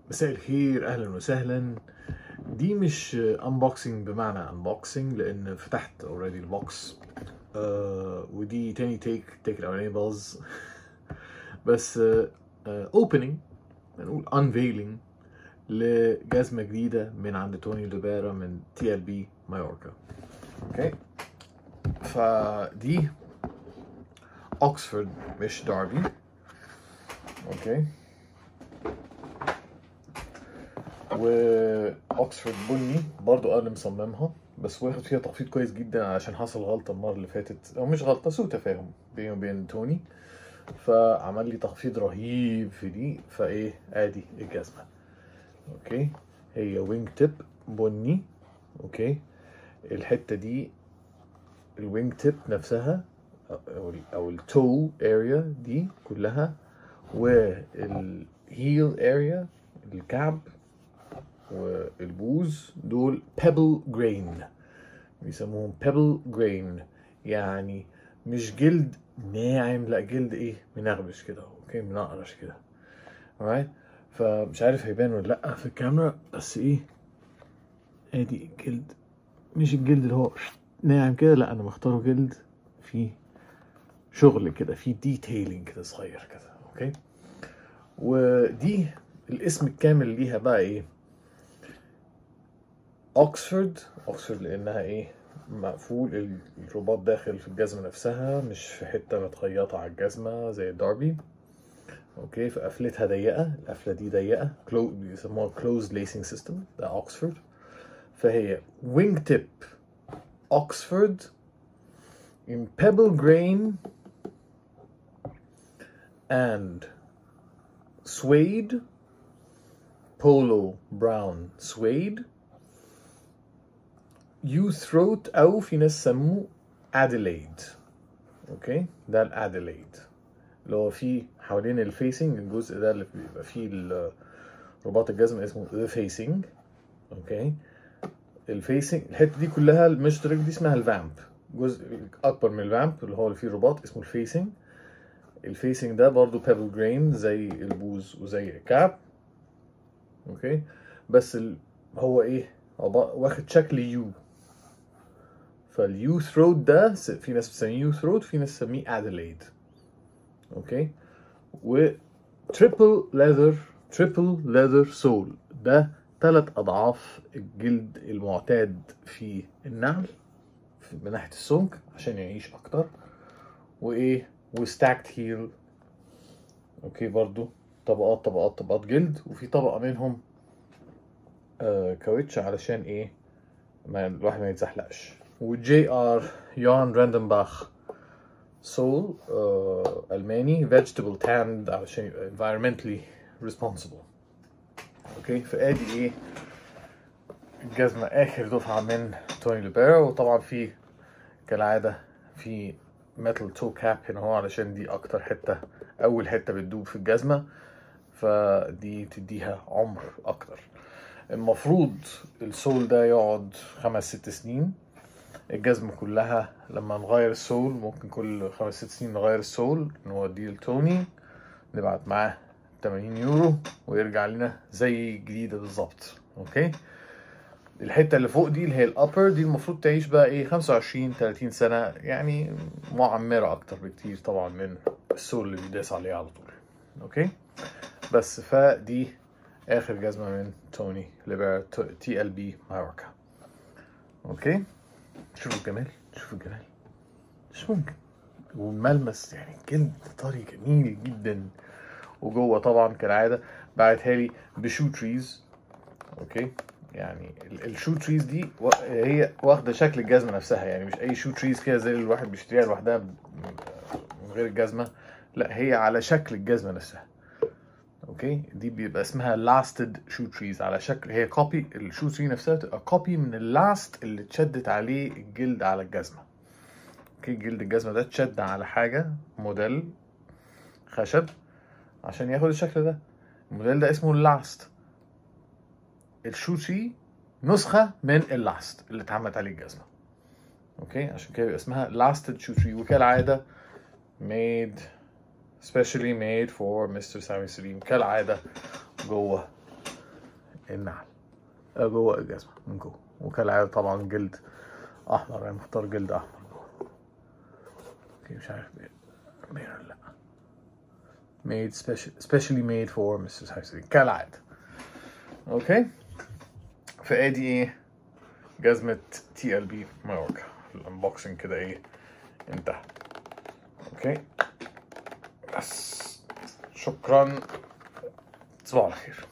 مساء الخير اهلا وسهلا دي مش انبوكسنج بمعنى انبوكسنج لان فتحت اوريدي البوكس آه ودي تاني تيك تيك الاولاني باظ بس اوبننج نقول انفيلينج لجزمه جديده من عند توني دوبارا من تي ال بي مايوركا اوكي فدي اوكسفورد مش داربي اوكي واوكسفورد بني برضو انا مصممها بس واخد فيها تخفيض كويس جدا علشان حصل غلطه المره اللي فاتت او مش غلطه سوء تفاهم بيني وبين توني فعمل لي تخفيض رهيب في دي فايه ادي الجزمه اوكي هي وينج تيب بني اوكي الحته دي الوينج تيب نفسها او ال او التو اريا دي كلها والهيل اريا الكعب والبوز دول بيبل جرين بيسموهم بيبل جرين يعني مش جلد ناعم لا جلد ايه منغبش كده اوكي منقرش كده alright فمش عارف هيبان ولا لا في الكاميرا بس ايه ادي الجلد مش الجلد اللي هو ناعم كده لا انا مختاره جلد فيه شغل كده فيه ديتيلينج كده صغير كده اوكي ودي الاسم الكامل ليها بقى ايه اوكسفورد اوكسفورد لانها ايه مقفول الرباط داخل في الجزمة نفسها مش في حتة متخيطة على الجزمة زي الداربي اوكي فقفلتها ضيقة القفلة دي ضيقة كلو بيسموها كلوز ليسنج سيستم ده اوكسفورد فهي وينج تيب اوكسفورد in pebble grain and suede polo brown suede يو ثروت او في ناس سموه اديلايد اوكي ده الاديلايد اللي هو فيه حوالين الفيسنج الجزء ده اللي بيبقى فيه رباط الجزمة اسمه ذا فيسنج اوكي الفيسنج الحته دي كلها المشترك دي اسمها الفامب جزء اكبر من الفامب اللي هو اللي فيه رباط اسمه الفيسنج الفيسنج ده برضو بيبل جرين زي البوز وزي الكعب اوكي بس ال... هو ايه واخد شكل يو فاليو ثروت ده في ناس بتسميه يو ثروت في ناس بتسميه اديلايد اوكي و تريبل ليذر تريبل ليذر سول ده ثلاث اضعاف الجلد المعتاد في النعل من ناحيه السمك عشان يعيش اكتر وايه وستاكت هيل اوكي برضو طبقات طبقات طبقات جلد وفي طبقه منهم آه كاوتش علشان ايه ما الواحد ما يتزحلقش وجي ار يون راندنباخ سول آه الماني فيجيتابل تاند علشان يبقى environmentally responsible اوكي فادي ايه الجزمة اخر دفعة من توني لوبيرا وطبعا في كالعادة في ميتال تو كاب هنا هو علشان دي اكتر حتة اول حتة بتدوب في الجزمة فدي تديها عمر اكتر المفروض السول ده يقعد خمس ست سنين الجزمة كلها لما نغير السول ممكن كل خمس ست سنين نغير السول نوديه لتوني نبعت معاه 80 يورو ويرجع لنا زي جديدة بالظبط اوكي الحتة اللي فوق دي اللي هي الابر دي المفروض تعيش بقى ايه 25 30 سنة يعني معمرة اكتر بكتير طبعا من السول اللي بيداس عليه على طول اوكي بس فدي اخر جزمه من توني ليبر تي ال بي مايوركا اوكي شوفوا الجمال شوفوا الجمال مش ممكن والملمس يعني جلد طري جميل جدا وجوه طبعا كالعاده بعتها لي بشو تريز اوكي يعني الشو تريز دي هي واخده شكل الجزمه نفسها يعني مش اي شو تريز كده زي اللي الواحد بيشتريها لوحدها من غير الجزمه لا هي على شكل الجزمه نفسها اوكي دي بيبقى اسمها لاستد شو تريز على شكل هي كوبي الشو تري نفسها تبقى كوبي من اللاست اللي اتشدت عليه الجلد على الجزمه اوكي جلد الجزمه ده اتشد على حاجه موديل خشب عشان ياخد الشكل ده الموديل ده اسمه اللاست الشو تري نسخه من اللاست اللي اتعملت عليه الجزمه اوكي عشان كده بيبقى اسمها لاستد شو تري وكالعاده made specially made for Mr. سامي سليم كالعادة جوه النعل آه، جوه الجزمة من جوه وكالعادة طبعا جلد أحمر يعني مختار جلد أحمر جوه اوكي مش عارف باين باين ولا لأ made special specially made for Mrs. Hudson كالعادة اوكي فادي ايه جزمة تي ال بي مايوركا الانبوكسنج كده ايه انتهى اوكي بس شكرا تصبحوا على خير